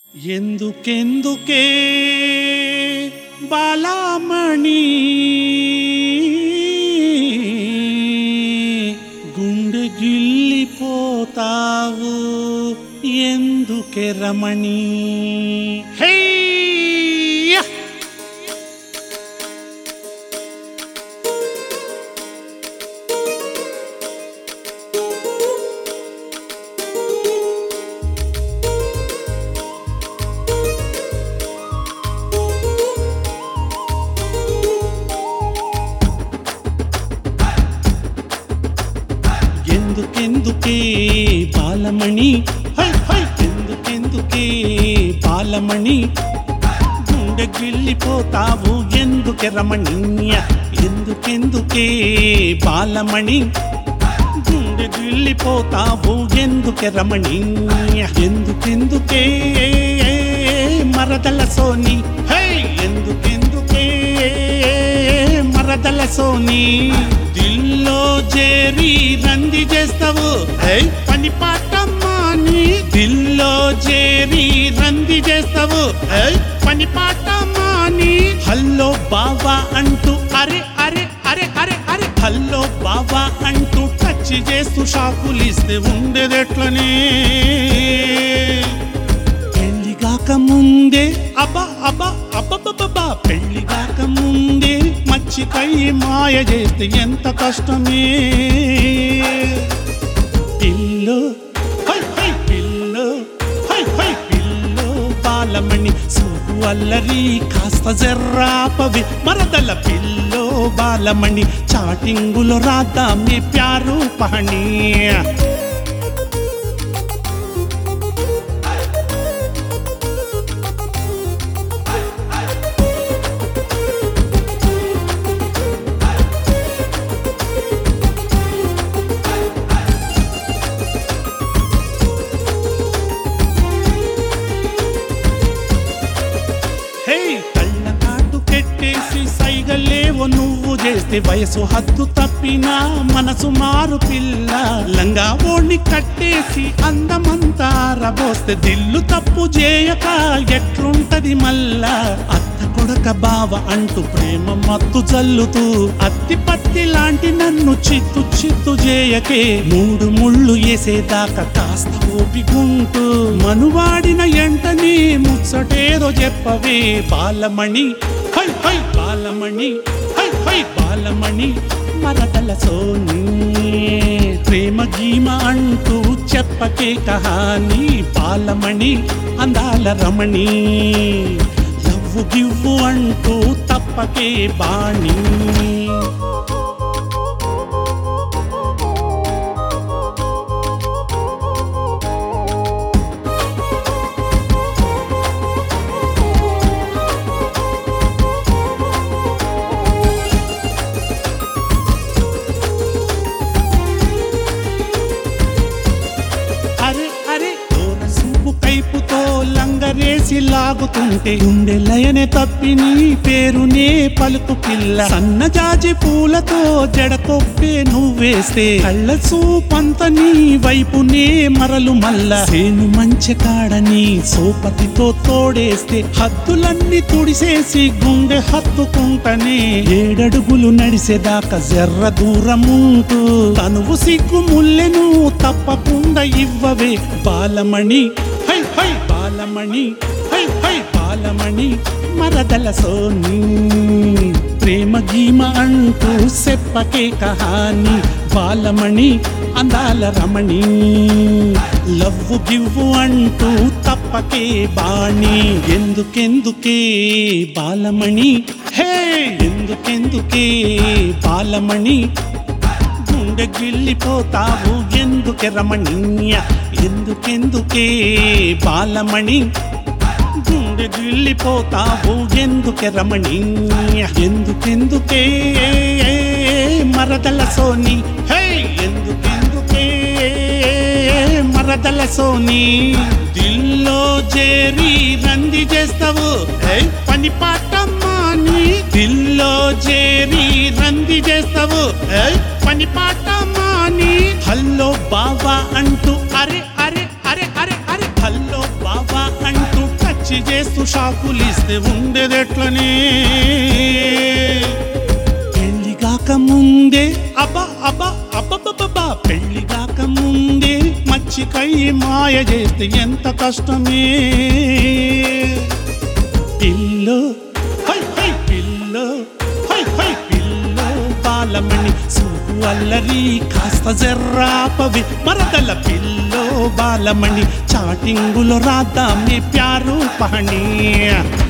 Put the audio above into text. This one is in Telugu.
ఎందుకెందుకే బాలామణి గుండె గిల్లిపోతావు ఎందుకే రమణి హేయ్య! ఎందుకెందుకే బాలమణి హై హై ఎందుకెందుకే బాలమణి గుండె గిల్లిపోతావు ఎందుకే రమణీయ ఎందుకెందుకే బాలమణి గుండె గిల్లిపోతావు ఎందుకే రమణీయ ఎందుకెందుకే మరదల సోని హై ఎందుకెందుకే మరదల సోని దిల్లో చేరి రంది చేస్తావు హై పని పాటమ్మా నీ దిల్లో చేరి రంది చేస్తావు హై పని పాటమ్మా నీ హల్లో బావా అంటూ అరే అరే అరే అరే అరే హల్లో బావా అంటూ టచ్ చేస్తూ షాకులిస్తే ఉండేదెట్లనే పెళ్లి కాక ముందే అబ్బా అబ్బా అబ్బబ్బబ్బా పెళ్లి కాక ముందే మచ్చికై మాయ చేస్తే ఎంత కష్టమే పిల్లో హై హై పిల్లో హై హై పిల్లో బాలమణి సూపు అల్లరి కాస్త జర్రాపవి మరదల పిల్లో బాలమణి చాటింగులో రాద్దామే ప్యారు పహణి హే కళ్ళ కాటు కెట్టేసి సైగలేవో నువ్వు చేస్తే వయసు హద్దు తప్పినా మనసు మారు పిల్ల లంగా ఓణి కట్టేసి అందమంతా రబోస్తే దిల్లు తప్పు చేయక ఎట్లుంటది మళ్ళా అత్త కొడక బావ అంటూ ప్రేమ మత్తు చల్లుతూ అత్తి పత్తి లాంటి నన్ను చిత్తు చిత్తు చేయకే మూడు ముళ్ళు వేసేదాకా కాస్త ఓపికుంటూ మనువాడిన ఎంటని ముచ్చటేదో చెప్పవే బాలమణి హై హై బాలమణి హై హై బాలమణి మరదల సోని ప్రేమ గీమ అంటూ చెప్పకే కహాని బాలమణి అందాల రమణి లవ్వు గివ్వు అంటూ తప్పకే బాణి అరే అరే దూర సూపు కైపుతో లంగరేసి లాగుతుంటే గుండె లయనే తప్పి నీ పేరునే పలుకు పిల్ల సన్నజాజి పూలతో జడకొప్పే నువ్వేస్తే కళ్ళ సూపంత నీ వైపునే మరలు మల్ల సేను మంచి కాడని సోపతితో తోడేస్తే హద్దులన్నీ తుడిసేసి గుండె హత్తుకుంటనే ఏడడుగులు నడిసేదాకా జర్ర దూరముంటూ తనువు సిగ్గు ముల్లెను తప్పకుండా ఇవ్వవే బాలమణి హై హై బాలమణి హై హై బాలమణి మరదల సోని ప్రేమ గీమ అంటూ చెప్పకే కహాని బాలమణి అందాల రమణి లవ్వు గివ్వు అంటూ తప్పకే బాణి ఎందుకెందుకే బాలమణి హే ఎందుకెందుకే బాలమణి గుండె గిల్లిపోతావు ఎందుకే రమణీయ ఎందుకెందుకే బాలమణి గుండె గిల్లిపోతావు ఎందుకే రమణీయ ఎందుకెందుకే మరదల సోని హే ఎందుకెందుకే మరదల సోని దిల్లో చేరి రంది చేస్తావు హే పని పాటమ్మా నీ దిల్లో చేరి రంది చేస్తావు హే పని పాటమ్మా నీ హల్లో బావా అంటూ అరే అరే అరే అరే అరే హల్లో బావా అంటూ టచ్ చేస్తూ షాకులిస్తే ఉండేదెట్లనే పెళ్లి కాక ముందే అబ్బా అబ్బా అబ్బబ్బబ్బా పెళ్లి కాక ముందే మచ్చికై మాయ చేస్తే ఎంత కష్టమే పిల్లో హై హై పిల్లో హై హై పిల్లో బాలమణి సూపు అల్లరి కాస్త జర్రాపవి మరదల పిల్లో బాలమణి చాటింగులో రాద్దాం నీ ప్యారు పహణి